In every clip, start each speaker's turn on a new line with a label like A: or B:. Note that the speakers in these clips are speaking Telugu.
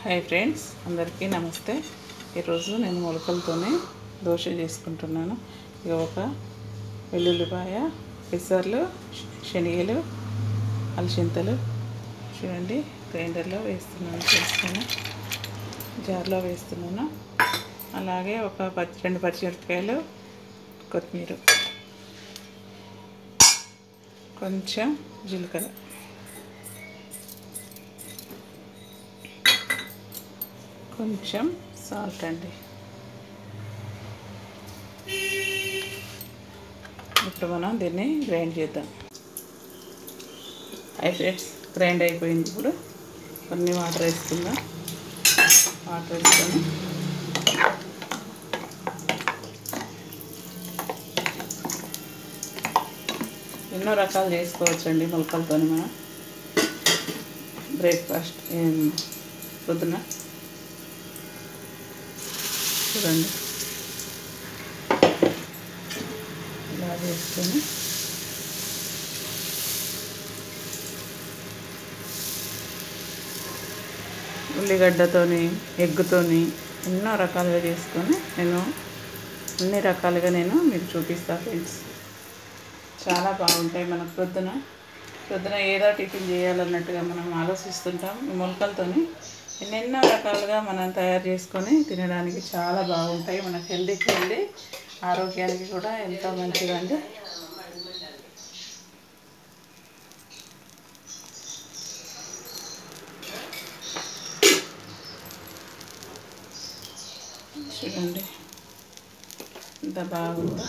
A: హాయ్ ఫ్రెండ్స్ అందరికీ నమస్తే ఈరోజు నేను మొలకలతోనే దోశ చేసుకుంటున్నాను ఇక ఒక వెల్లుల్లిపాయ పెసర్లు శనగలు అలసింతలు చూడండి గ్రైండర్లో వేస్తున్నాను చేస్తాను జార్లో వేస్తున్నాను అలాగే ఒక పచ్చి రెండు పచ్చిమిరపకాయలు కొత్తిమీర కొంచెం జీలకర్ర కొంచెం సాల్ట్ అండి ఇప్పుడు మనం దీన్ని గ్రైండ్ చేద్దాం హై ఫ్రెండ్స్ గ్రైండ్ అయిపోయింది ఇప్పుడు కొన్ని వాటర్ వేసుకుందాం వాటర్ వేసుకొని ఎన్నో రకాలు చేసుకోవచ్చండి మొలకలతో మనం బ్రేక్ఫాస్ట్ పొద్దున చూడండి ఇలా వేసుకొని ఉల్లిగడ్డతోని ఎగ్గుతోని ఎన్నో రకాలుగా చేసుకొని నేను అన్ని రకాలుగా నేను మీకు చూపిస్తాను ఫ్రెండ్స్ చాలా బాగుంటాయి మనకు ప్రొద్దున ప్రొద్దున ఏదో టిఫిన్ చేయాలన్నట్టుగా మనం ఆలోచిస్తుంటాం ఈ మొలకలతోని ఎన్నెన్నో రకాలుగా మనం తయారు చేసుకొని తినడానికి చాలా బాగుంటాయి మనకు హెల్దీకి హెల్దీ ఆరోగ్యానికి కూడా ఎంతో మంచిదండి చూడండి ఎంత బాగుందో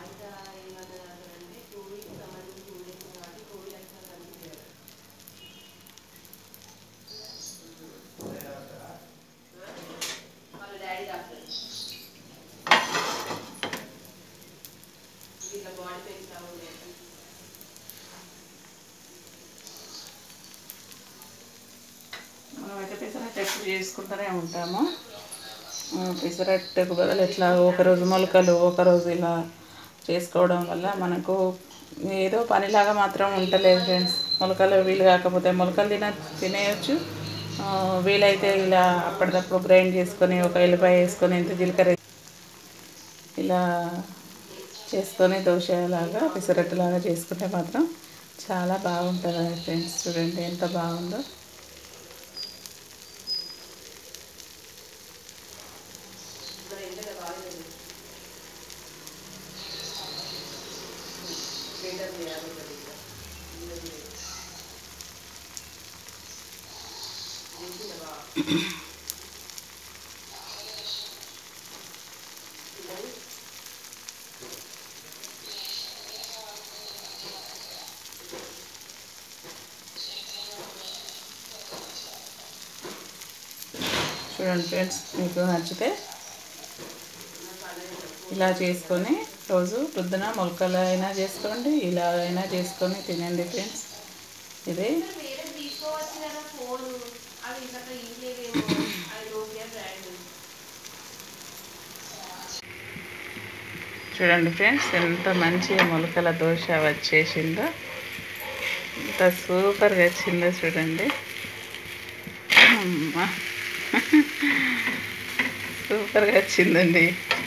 A: మనమైతే పెసరట్టు ఎప్పుడు చేసుకుంటూనే ఉంటాము ఆ, పెసరట్టుకు బదులు ఇట్లా ఒకరోజు మొలకలు ఒకరోజు ఇలా చేసుకోవడం వల్ల మనకు ఏదో పనిలాగా మాత్రం ఉండలేదు ఫ్రెండ్స్ మొలకలు వీలు కాకపోతే మొలకలు తిన తినేయచ్చు ఆ, వీలైతే ఇలా అప్పటిదప్పుడు గ్రైండ్ చేసుకొని ఒక ఎల్లిపాయ వేసుకొని ఇంత జీలకర్ర వేసి ఇలా చేసుకొని దోశ లాగా పెసరట్టులాగా చేసుకుంటే మాత్రం చాలా బాగుంటుంది ఫ్రెండ్స్ చూడండి ఎంత బాగుందో చూడండి ఫ్రెండ్స్ మీకు నచ్చితే ఇలా చేసుకొని రోజు పొద్దున మొలకలు అయినా చేసుకోండి ఇలా అయినా చేసుకొని తినండి ఫ్రెండ్స్ ఇది
B: వేరే తీసుకోవచ్చు కదా ఫోన్ అవి ఇంకా ఇంట్లేవేమో అది నోకియా బ్రాండ్
A: చూడండి ఫ్రెండ్స్ ఎంత మంచిగా మొలకల దోశ వచ్చేసిందో ఎంత సూపర్గా వచ్చిందో చూడండి అమ్మా. సూపర్గా వచ్చిందండి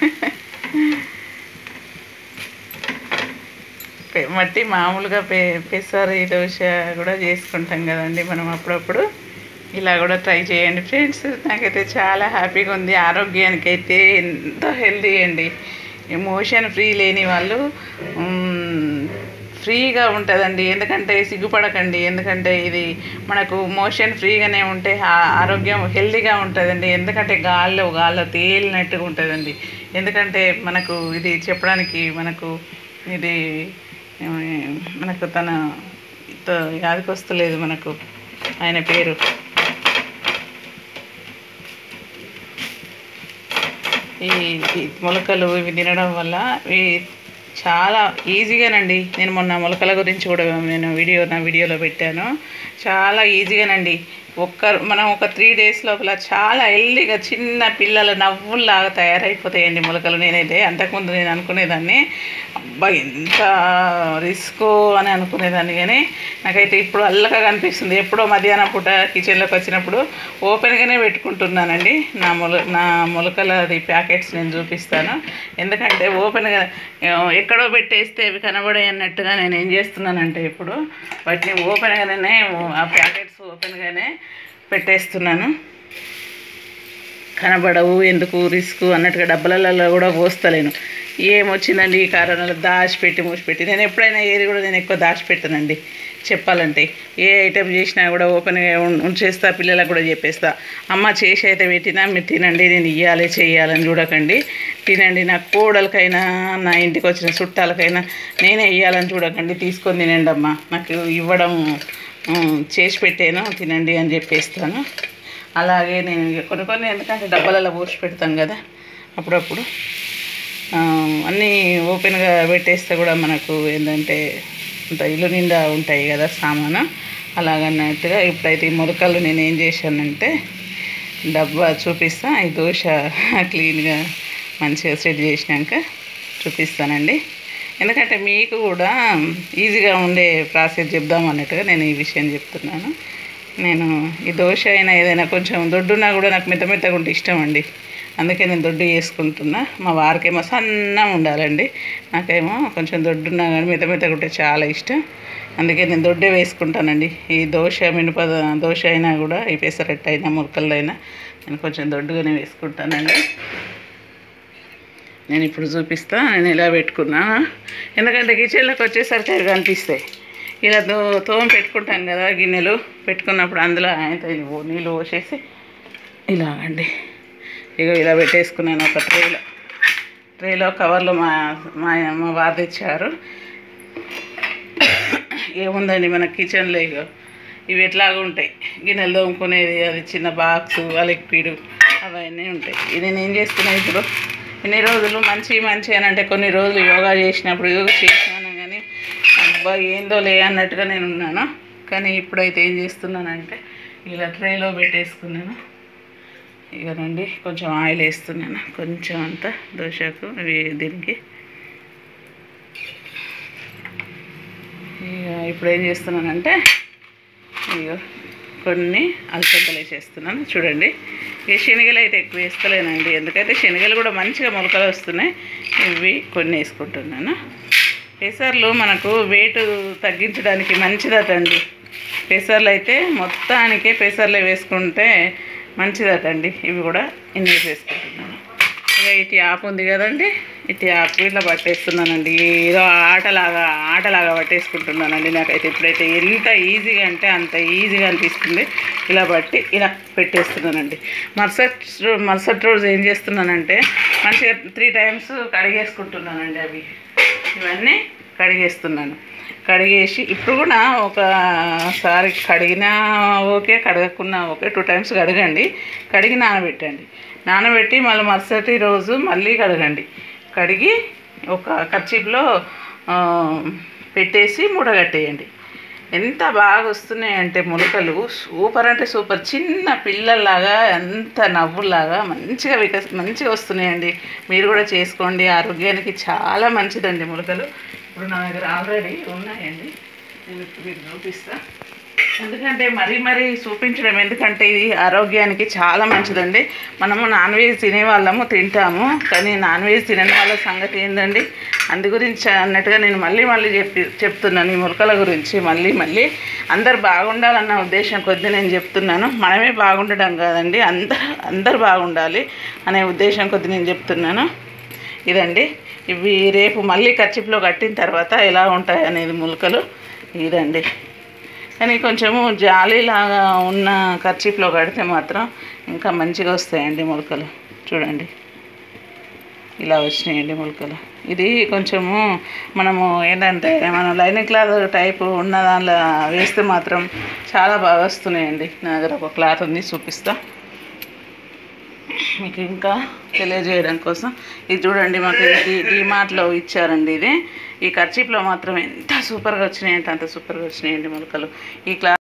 A: పె- మట్టి మామూలుగా పె పెసరి దోశ కూడా చేసుకుంటాం కదండి మనం అప్పుడప్పుడు ఇలా కూడా ట్రై చేయండి ఫ్రెండ్స్ నాకైతే చాలా హ్యాపీగా ఉంది ఆరోగ్యానికి అయితే ఎంతో హెల్దీ అండి మోషన్ ఫ్రీ లేని వాళ్ళు మ్, ఫ్రీగా ఉంటుందండి ఎందుకంటే సిగ్గుపడకండి ఎందుకంటే ఇది మనకు మోషన్ ఫ్రీగానే ఉంటే ఆ- ఆరోగ్యం హెల్దీగా ఉంటుందండి ఎందుకంటే గాల్లో గాల్లో తేలినట్టుగా ఉంటుందండి ఎందుకంటే మనకు ఇది చెప్పడానికి మనకు ఇది ఆ, మనకు తన త- యాదకొస్తలేదు మనకు ఆయన పేరు ఈ ఈ మొలకలు ఇవి తినడం వల్ల ఇవి చాలా ఈజీగానండి నేను మొన్న మొలకల గురించి కూడా నేను వీడియో నా వీడియోలో పెట్టాను చాలా ఈజీగానండి ఒక్క మనం ఒక త్రీ డేస్ లోపల చాలా హెల్దీగా చిన్న పిల్లల నవ్వుల్లాగా తయారైపోతాయండి మొలకలు నేనైతే అంతకుముందు నేను అనుకునేదాన్ని అబ్బా ఎంత రిస్క్ అని అనుకునేదాన్ని కానీ నాకైతే ఇప్పుడు అల్లగా కనిపిస్తుంది ఎప్పుడో మధ్యాహ్నం పూట కిచెన్లోకి వచ్చినప్పుడు ఓపెన్గానే పెట్టుకుంటున్నానండి నా మొల నా మొలకలది ప్యాకెట్స్ నేను చూపిస్తాను ఎందుకంటే ఓపెన్గా ఆ, ఎక్కడో పెట్టేస్తే అవి కనబడే అన్నట్టుగా నేను ఏం చేస్తున్నానంటే ఇప్పుడు వాటిని ఓపెన్గానే ఆ ప్యాకెట్స్ ఓపెన్గానే పెట్టేస్తున్నాను కనబడవు ఎందుకు రిస్క్ అన్నట్టుగా డబ్బలలో కూడా పోస్తలేను ఏమొచ్చిందండి ఈ కారణాలు దాచిపెట్టి మూసిపెట్టి నేను ఎప్పుడైనా ఏది కూడా నేను ఎక్కువ దాచిపెట్టనండి చెప్పాలంటే ఏ ఐటెం చేసినా కూడా ఓపెన్గా ఉం- ఉంచేస్తా పిల్లలకు కూడా చెప్పేస్తా అమ్మ చేసి అయితే పెట్టినా మీరు తినండి నేను ఇవ్వాలి చేయాలని చూడకండి తినండి నా కోడలకైనా నా ఇంటికి వచ్చిన చుట్టాలకైనా నేనే ఇవ్వాలని చూడకండి తీసుకొని తినండి అమ్మ నాకు ఇవ్వడం ఉం, చేసి పెట్టాను తినండి అని చెప్పేస్తాను అలాగే నేను ఇక కొన్ని కొన్ని ఎందుకంటే డబ్బాలలో పోసి పెడతాం కదా అప్పుడప్పుడు ఆ, అన్నీ ఓపెన్గా పెట్టేస్తే కూడా మనకు ఏంటంటే అంత ఇల్లు నిండా ఉంటాయి కదా సామాను అలాగన్నట్టుగా ఇప్పుడైతే ఈ మొలకలు నేను ఏం చేశానంటే డబ్బా చూపిస్తా ఈ దోశ క్లీన్గా మంచిగా సెట్ చేసినాక చూపిస్తానండి ఎందుకంటే మీకు కూడా ఈజీగా ఉండే ప్రాసెస్ చెప్దాం అన్నట్టుగా నేను ఈ విషయం చెప్తున్నాను నేను ఈ దోశ అయినా ఏదైనా కొంచెం దొడ్డున్నా కూడా నాకు మెత్త మెత్తగా ఉంటే ఇష్టం అండి అందుకే నేను దొడ్డు చేసుకుంటున్నా మా వారికేమో సన్నగా ఉండాలండి నాకేమో కొంచెం దొడ్డున్నా కానీ మెత్త మెత్తగా ఉంటే చాలా ఇష్టం అందుకే నేను దొడ్డే వేసుకుంటానండి ఈ దోశ మినప దోశ అయినా కూడా ఈ పెసరట్టు అయినా మురకలు అయినా నేను కొంచెం దొడ్డుగానే వేసుకుంటానండి నేను ఇప్పుడు చూపిస్తా నేను ఇలా పెట్టుకున్నా ఎందుకంటే కిచెన్లోకి వచ్చేసరికి అవి కనిపిస్తాయి ఇలా దో తోమ పెట్టుకుంటాం కదా గిన్నెలు పెట్టుకున్నప్పుడు అందులో ఆయన నీళ్ళు పోసేసి ఇలాగండి ఇగో ఇలా పెట్టేసుకున్నాను ఒక ట్రేలో ట్రేలో కవర్లో మా మా మా వారు తెచ్చారు ఏముందండి మన కిచెన్లో ఇగో ఇవి ఎట్లాగా ఉంటాయి గిన్నెలు తోముకునేది అది చిన్న బాక్స్ లిక్విడ్ అవన్నీ ఉంటాయి ఇది నేను ఏం చేస్తున్నా ఇప్పుడు ఇన్ని రోజులు మంచి మంచి అని అంటే కొన్ని రోజులు యోగా చేసినప్పుడు యోగా చేసినాను కానీ అబ్బా ఏందో లే అన్నట్టుగా నేను ఉన్నాను కానీ ఇప్పుడైతే ఏం చేస్తున్నానంటే ఇలా ట్రేలో పెట్టేసుకున్నాను ఇకనండి కొంచెం ఆయిల్ వేస్తున్నాను కొంచెం అంత దోశకు ఇవి దీనికి ఇక ఇప్పుడు ఏం చేస్తున్నానంటే ఇక కొన్ని అలసందలు వేసేస్తున్నాను చూడండి ఈ శనగలు అయితే ఎక్కువ వేస్తలేనండి ఎందుకంటే శనగలు కూడా మంచిగా మొలకలు వస్తున్నాయి ఇవి కొన్ని వేసుకుంటున్నాను పెసర్లు మనకు వెయిట్ తగ్గించడానికి మంచిదటండి పెసర్లు అయితే మొత్తానికే పెసర్లు వేసుకుంటే మంచిదటండి ఇవి కూడా ఇన్ని వేసేసుకుంటున్నాను ఇక ఇటు ఆపు ఉంది కదండి ఇటు ఆపు ఇట్లా పట్టేస్తున్నానండి ఏదో ఆటలాగా ఆటలాగా పట్టేసుకుంటున్నానండి నాకైతే ఇప్పుడైతే ఎంత ఈజీగా అంటే అంత ఈజీగా అనిపిస్తుంది ఇలా బట్టి ఇలా పెట్టేస్తున్నానండి మరుసటి రో- మరుసటి రోజు ఏం చేస్తున్నానంటే మంచిగా త్రీ టైమ్స్ కడిగేసుకుంటున్నానండి అవి ఇవన్నీ కడిగేస్తున్నాను కడిగేసి ఇప్పుడు కూడా ఒకసారి కడిగినా ఓకే కడగకున్నా ఓకే టూ టైమ్స్ కడగండి కడిగి నానబెట్టండి నానబెట్టి మళ్ళీ మరుసటి రోజు మళ్ళీ కడగండి కడిగి ఒక కర్చీప్లో ఆ, పెట్టేసి మూడగట్టేయండి ఎంత బాగా వస్తున్నాయంటే మొలకలు సూపర్ అంటే సూపర్ చిన్న పిల్లల్లాగా ఎంత నవ్వులాగా మంచిగా వికస్ మంచిగా వస్తున్నాయండి మీరు కూడా చేసుకోండి ఆరోగ్యానికి చాలా మంచిదండి మొలకలు ఇప్పుడు నా దగ్గర ఆల్రెడీ ఉన్నాయండి నేను ఇప్పుడు మీకు చూపిస్తా ఎందుకంటే మరీ మరీ చూపించడం ఎందుకంటే ఇది ఆరోగ్యానికి చాలా మంచిదండి మనము నాన్ వెజ్ తినే వాళ్ళము తింటాము కానీ నాన్ వెజ్ తినని వాళ్ళ సంగతి ఏంటండి అందు గురించి అన్నట్టుగా నేను మళ్ళీ మళ్ళీ చెప్పి చెప్తున్నాను ఈ మొలకల గురించి మళ్ళీ మళ్ళీ అందరు బాగుండాలన్న ఉద్దేశం కొద్దీ నేను చెప్తున్నాను మనమే బాగుండడం కాదండి అందరు అందరు బాగుండాలి అనే ఉద్దేశం కొద్దీ నేను చెప్తున్నాను ఇదండి ఇవి రేపు మళ్ళీ కచ్చిప్లో కట్టిన తర్వాత ఎలా ఉంటాయి అనేది మొలకలు ఇదండి కానీ కొంచెము జాలీలాగా ఉన్న కర్చీఫ్లో కడితే మాత్రం ఇంకా మంచిగా వస్తాయండి మొలకలు చూడండి ఇలా వచ్చినాయండి మొలకలు ఇది కొంచెము మనము ఏంటంటే మనం లైనింగ్ క్లాత్ టైపు ఉన్న దానిలో వేస్తే మాత్రం చాలా బాగా వస్తున్నాయండి నా దగ్గర ఒక క్లాత్ ఉంది చూపిస్తా మీకు ఇంకా తెలియజేయడం కోసం ఇది చూడండి మాకు ఇది డిమార్ట్లో ఇచ్చారండి ఇది ఈ కర్చీప్లో మాత్రం ఎంత సూపర్గా వచ్చినాయంటే అంత సూపర్గా వచ్చినాయండి మొలకలు ఈ క్లాత్